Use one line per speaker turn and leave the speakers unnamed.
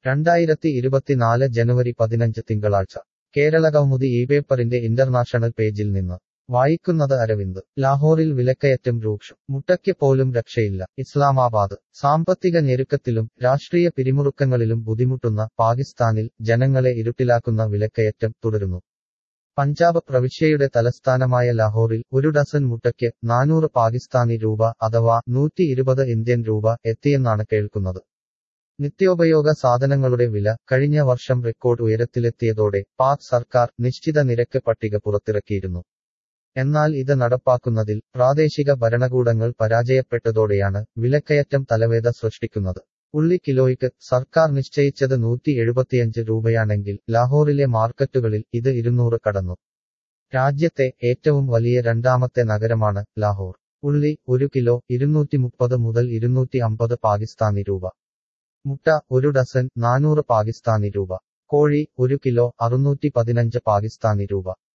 രണ്ടായിരത്തി ഇരുപത്തിനാല് ജനുവരി പതിനഞ്ച് തിങ്കളാഴ്ച കേരളകൗമുദി ഈ പേപ്പറിന്റെ ഇന്റർനാഷണൽ പേജിൽ നിന്ന് വായിക്കുന്നത് അരവിന്ദ് ലാഹോറിൽ വിലക്കയറ്റം രൂക്ഷം മുട്ടയ്ക്ക് പോലും രക്ഷയില്ല ഇസ്ലാമാബാദ് സാമ്പത്തിക ഞെരുക്കത്തിലും രാഷ്ട്രീയ പിരിമുറുക്കങ്ങളിലും ബുദ്ധിമുട്ടുന്ന പാകിസ്ഥാനിൽ ജനങ്ങളെ ഇരുട്ടിലാക്കുന്ന വിലക്കയറ്റം തുടരുന്നു പഞ്ചാബ് പ്രവിശ്യയുടെ തലസ്ഥാനമായ ലാഹോറിൽ ഒരു ഡസൻ മുട്ടയ്ക്ക് നാനൂറ് പാകിസ്ഥാനി രൂപ അഥവാ നൂറ്റി ഇരുപത് ഇന്ത്യൻ രൂപ എത്തിയെന്നാണ് കേൾക്കുന്നത് നിത്യോപയോഗ സാധനങ്ങളുടെ വില കഴിഞ്ഞ വർഷം റെക്കോർഡ് ഉയരത്തിലെത്തിയതോടെ പാക് സർക്കാർ നിശ്ചിത നിരക്ക് പട്ടിക പുറത്തിറക്കിയിരുന്നു എന്നാൽ ഇത് നടപ്പാക്കുന്നതിൽ പ്രാദേശിക ഭരണകൂടങ്ങൾ പരാജയപ്പെട്ടതോടെയാണ് വിലക്കയറ്റം തലവേദ സൃഷ്ടിക്കുന്നത് ഉള്ളി കിലോയ്ക്ക് സർക്കാർ നിശ്ചയിച്ചത് നൂറ്റി എഴുപത്തിയഞ്ച് രൂപയാണെങ്കിൽ ലാഹോറിലെ മാർക്കറ്റുകളിൽ ഇത് ഇരുന്നൂറ് കടന്നു രാജ്യത്തെ ഏറ്റവും വലിയ രണ്ടാമത്തെ നഗരമാണ് ലാഹോർ ഉള്ളി ഒരു കിലോ ഇരുന്നൂറ്റി മുപ്പത് മുതൽ ഇരുന്നൂറ്റി അമ്പത് പാകിസ്ഥാനി രൂപ മുട്ട ഒരു ഡസൻ നാനൂറ് പാകിസ്ഥാനി രൂപ കോഴി ഒരു കിലോ അറുന്നൂറ്റി പതിനഞ്ച് പാകിസ്ഥാനി രൂപ